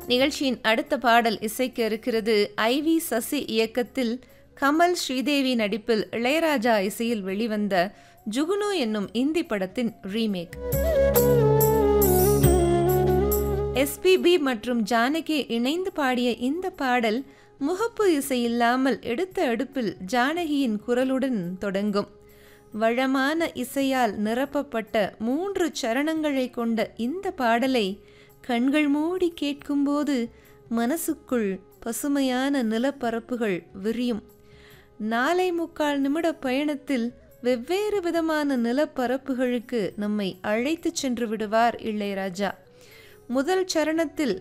நிகழ்ச்சியின் அடுத்த பாடல் இசைக்க இருக்கிறது ஐ வி சசி இயக்கத்தில் கமல் ஸ்ரீதேவி நடிப்பில் இளையராஜா இசையில் வெளிவந்த ஜுகுனு என்னும் இந்தி படத்தின் ரீமேக் எஸ்பிபி மற்றும் ஜானகி இணைந்து பாடிய இந்த பாடல் முகப்பு இசை இல்லாமல் எடுத்த அடுப்பில் ஜானகியின் குரலுடன் தொடங்கும் வளமான இசையால் நிரப்பப்பட்ட மூன்று சரணங்களை கொண்ட இந்த பாடலை கண்கள் மூடி கேட்கும்போது மனசுக்குள் பசுமையான நிலப்பரப்புகள் விரியும் நாளை முக்கால் நிமிட பயணத்தில் வெவ்வேறு விதமான நிலப்பரப்புகளுக்கு நம்மை அழைத்துச் சென்று விடுவார் இளையராஜா முதல் சரணத்தில்